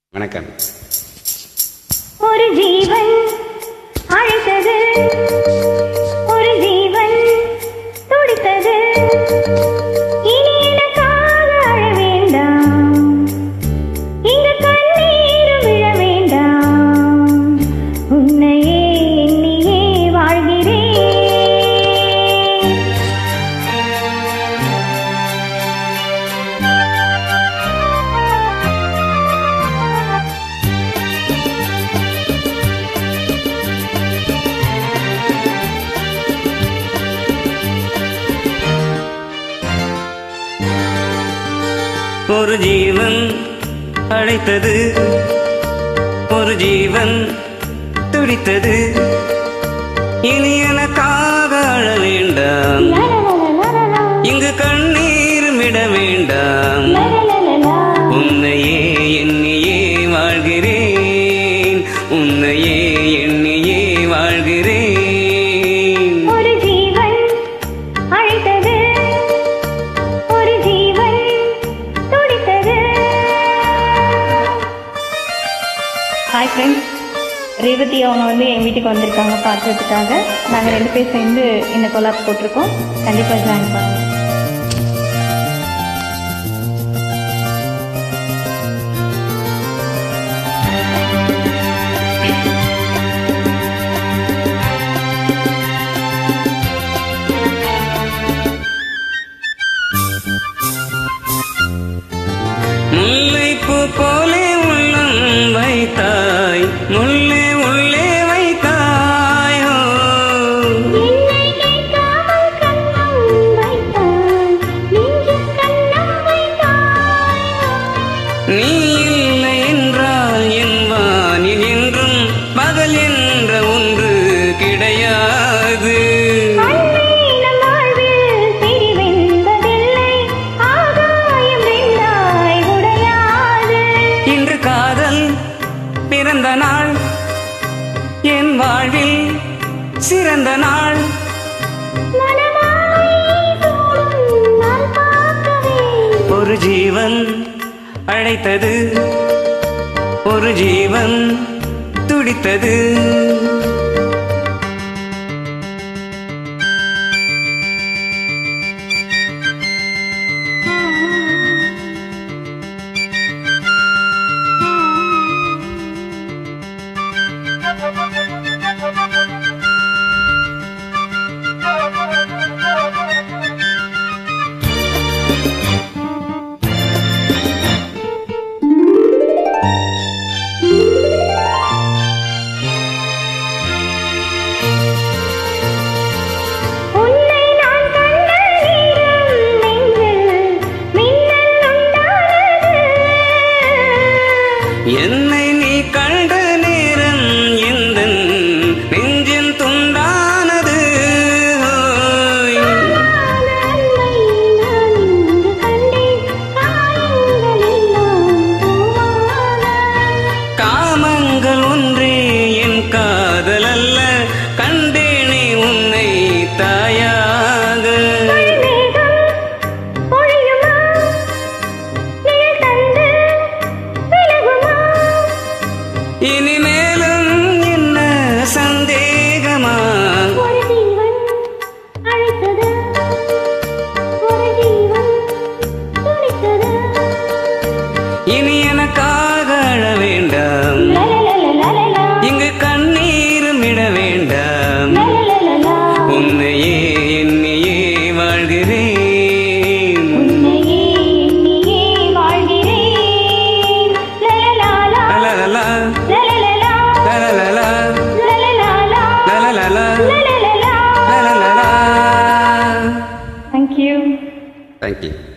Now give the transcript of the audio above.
வணக்கம் ஒரு ஜீவன் அழைத்தது ஒரு ஜீவன் துடித்தது இனி எனக்காக அழ வேண்டாம் இங்கு கண்ணீர் விழ வேண்டாம் உன்னையே எண்ணியே வாழ்கிறேன் ஒரு ஜீவன் அழைத்தது ஒரு ஜீவன் துடித்தது இனி எனக்காக அழ வேண்டாம் லலலலலலலா, இங்கு கண்ணீர் விட வேண்டாம் லலலலலா. உன்னையே எண்ணியே வாழ்கிறேன் உன்னையே எண்ணியே வாழ்கிறேன் ஒரு ஜீவன் அழைத்தது ஒரு ஜீவன் துடித்தது ஹாய் ஃப்ரெண்ட்ஸ் ரேவதி அவங்க வந்து என் வீட்டுக்கு வந்திருக்காங்க பார்க்கறதுக்காக நாங்கள் ரெண்டு பேர் சேர்ந்து இந்த கொலாப் போட்டிருக்கோம் கண்டிப்பாக ஜாயின் பண்ணுங்க முல்லைப்பூ போலே உள்ளம் வைத்தாய் முல்லை உள்ளே வைத்தாயோ என்னை கேட்காமல் கண்ணம் வைத்தாய் நெஞ்சில் கண்ணம் வைத்தாய் நீ இல்லை என்றால் என் வானில் என்றும் பகல் என்ற ஒன்று கிடையாது அன்னை நம் வாழ்வில் பிரிவென்பதில்லை ஆகாயம் வெள்ளாய் உடையாது இன்று காதல் பிறந்த நாள் என் வாழ்வில் சிறந்த நாள் மனமாலை சூடும் நாள் பார்க்கவே ஒரு ஜீவன் அழைத்தது ஒரு ஜீவன் துடித்தது உன்னை நான் கண்ட நேரம் நெஞ்சில் மின்னல் உண்டானது என்னை நீ கண்ட நேரம் எந்த நெஞ்சின் துண்டானது ஓய். அன்னை நான் இங்கு கண்டேன் காயங்கள் எல்லாம் பூவான காமங்கள் ஒன்றே என் காதல் அல்ல கண்டேனே உன்னை தாயாக மேகம் பொழியுமா நிழல் தந்து விலகுமா இனிமேலும் என்ன சந்தேகமா ஒரு ஜீவன் அழைத்தது ஒரு ஜீவன் துடித்தது இனி எனக்காக அழ வேண்டாம் லலலலலலலா, இங்கு கண்ணீரும் இட வேண்டாம் லலலலலா. உன்னையே எண்ணியே வாழ்கிறேன் உன்னையே எண்ணியே வாழ்கிறேன். லலலாலா, லலலலா, லலலலா, லலலலா, லலலாலா, லலலலா, லலலலா. லலலலா. Thank you thank you